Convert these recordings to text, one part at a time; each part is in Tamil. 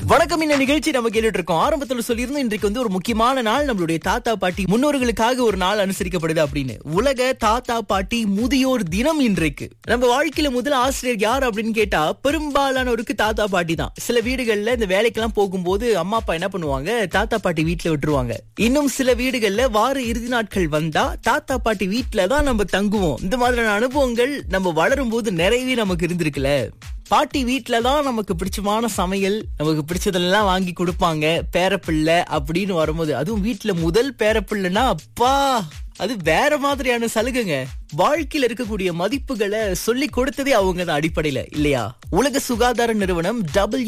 வணக்கம் இந்த நிகழ்ச்சி நம்ம கேட்டுட்டு இருக்கோம் ஆரம்பத்துல சொல்லியிருந்தோம் இன்றைக்கு வந்து ஒரு முக்கியமான நாள் நம்மளுடைய தாத்தா பாட்டி முன்னோர்களுக்காக ஒரு நாள் அனுசரிக்கப்படுது அப்படின்னு உலக தாத்தா பாட்டி முதியோர் தினம் இன்றைக்கு நம்ம வாழ்க்கையில முதல் ஆசிரியர் யார் அப்படின்னு கேட்டா பெரும்பாலானோருக்கு தாத்தா பாட்டி தான் சில வீடுகள்ல இந்த வேலைக்கெல்லாம் போகும்போது அம்மா அப்பா என்ன பண்ணுவாங்க தாத்தா பாட்டி வீட்டுல விட்டுருவாங்க இன்னும் சில வீடுகள்ல வார இறுதி நாட்கள் வந்தா தாத்தா பாட்டி வீட்டுல தான் நம்ம தங்குவோம் இந்த மாதிரியான அனுபவங்கள் நம்ம வளரும் போது நிறையவே நமக்கு இருந்திருக்குல்ல பாட்டி வீட்ல தான் நமக்கு பிடிச்சமான சமையல் நமக்கு பிடிச்சதெல்லாம் வாங்கி கொடுப்பாங்க பேரப்பிள்ளை அப்படின்னு வரும்போது அதுவும் வீட்ல முதல் பேரப்பிள்ளைன்னா அப்பா அது வேற மாதிரியான சலுகைங்க வாழ்க்கையில இருக்கக்கூடிய மதிப்புகளை சொல்லி கொடுத்ததே அவங்க தான் அடிப்படையில இல்லையா உலக சுகாதார நிறுவனம்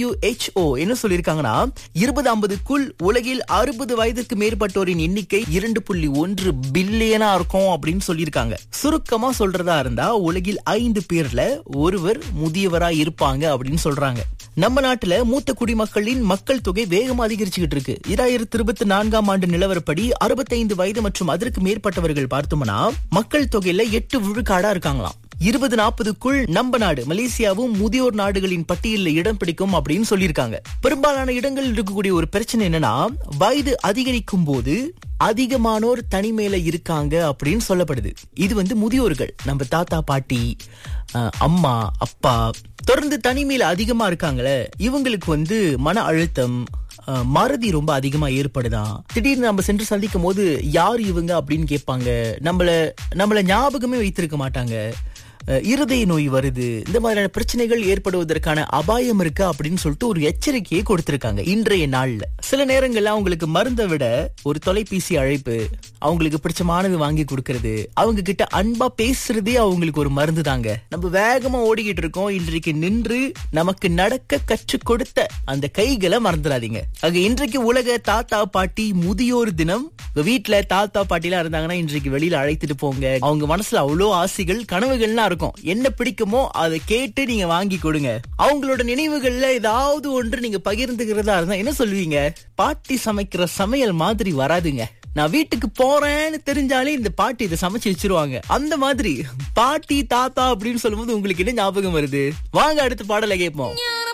WHO என்ன சொல்லியிருக்காங்கன்னா இருபது ஐம்பதுக்குள் உலகில் அறுபது வயதுக்கு மேற்பட்டோரின் எண்ணிக்கை இரண்டு புள்ளி ஒன்று பில்லியனா இருக்கும் அப்படின்னு சொல்லியிருக்காங்க சுருக்கமா சொல்றதா இருந்தா உலகில் ஐந்து பேர்ல ஒருவர் முதியவரா இருப்பாங்க அப்படின்னு சொல்றாங்க நம்ம நாட்டுல மூத்த குடிமக்களின் மக்கள் தொகை வேகமா அதிகரிச்சுக்கிட்டு இருக்கு இராயிரத்தி இருபத்தி நான்காம் ஆண்டு நிலவரப்படி அறுபத்தைந்து வயது மற்றும் அதற்கு மேற்பட்டவர்கள் பார்த்தோம்னா மக்கள் தொகையில எட்டு விழுக்காடா இருக்காங்களாம் இருபது நாற்பதுக்குள் நம்ம நாடு மலேசியாவும் முதியோர் நாடுகளின் பட்டியலில் இடம் பிடிக்கும் அப்படின்னு சொல்லியிருக்காங்க பெரும்பாலான இடங்களில் இருக்கக்கூடிய ஒரு பிரச்சனை என்னன்னா வயது அதிகரிக்கும் போது அதிகமானோர் தனிமையில இருக்காங்க அப்படின்னு சொல்லப்படுது இது வந்து முதியோர்கள் நம்ம தாத்தா பாட்டி அஹ், அம்மா அப்பா தொடர்ந்து தனிமையில அதிகமா இருக்காங்களே இவங்களுக்கு வந்து மன அழுத்தம் அஹ், மறதி ரொம்ப அதிகமா ஏற்படுதாம் திடீர்னு நம்ம சென்று சந்திக்கும் போது யார் இவங்க அப்படின்னு கேட்பாங்க நம்மள நம்மள ஞாபகமே வைத்திருக்க மாட்டாங்க அஹ், இருதய நோய் வருது இந்த மாதிரியான பிரச்சனைகள் ஏற்படுவதற்கான அபாயம் இருக்கு அப்படின்னு சொல்லிட்டு ஒரு எச்சரிக்கையை கொடுத்திருக்காங்க இன்றைய நாள்ல சில நேரங்கள்ல அவங்களுக்கு மருந்தை விட ஒரு தொலைபேசி அழைப்பு அவங்களுக்கு பிடிச்சமானது வாங்கி கொடுக்கறது அவங்க கிட்ட அன்பா பேசுறதே அவங்களுக்கு ஒரு மருந்து தாங்க நம்ம வேகமா ஓடிக்கிட்டு இருக்கோம் இன்றைக்கு நின்று நமக்கு நடக்க கற்றுக் கொடுத்த அந்த கைகளை மறந்துடாதீங்க ஆக இன்றைக்கு உலக தாத்தா பாட்டி முதியோர் தினம் உங்க வீட்டுல தாத்தா பாட்டிலாம் இருந்தாங்கன்னா இன்றைக்கு வெளியில அழைத்துட்டு போங்க அவங்க மனசுல அவ்வளோ ஆசைகள் கனவுகள்லாம் இருக்கும் என்ன பிடிக்குமோ அதை கேட்டு நீங்க வாங்கி கொடுங்க அவங்களோட நினைவுகள்ல ஏதாவது ஒன்று நீங்க பகிர்ந்துக்கிறதா இருந்தா என்ன சொல்லுவீங்க பாட்டி சமைக்கிற சமையல் மாதிரி வராதுங்க நான் வீட்டுக்கு போறேன்னு தெரிஞ்சாலே இந்த பாட்டி இதை சமைச்சு வச்சிருவாங்க அந்த மாதிரி பாட்டி தாத்தா அப்படின்னு சொல்லும்போது உங்களுக்கு என்ன ஞாபகம் வருது வாங்க அடுத்த பாடலை கேட்போம்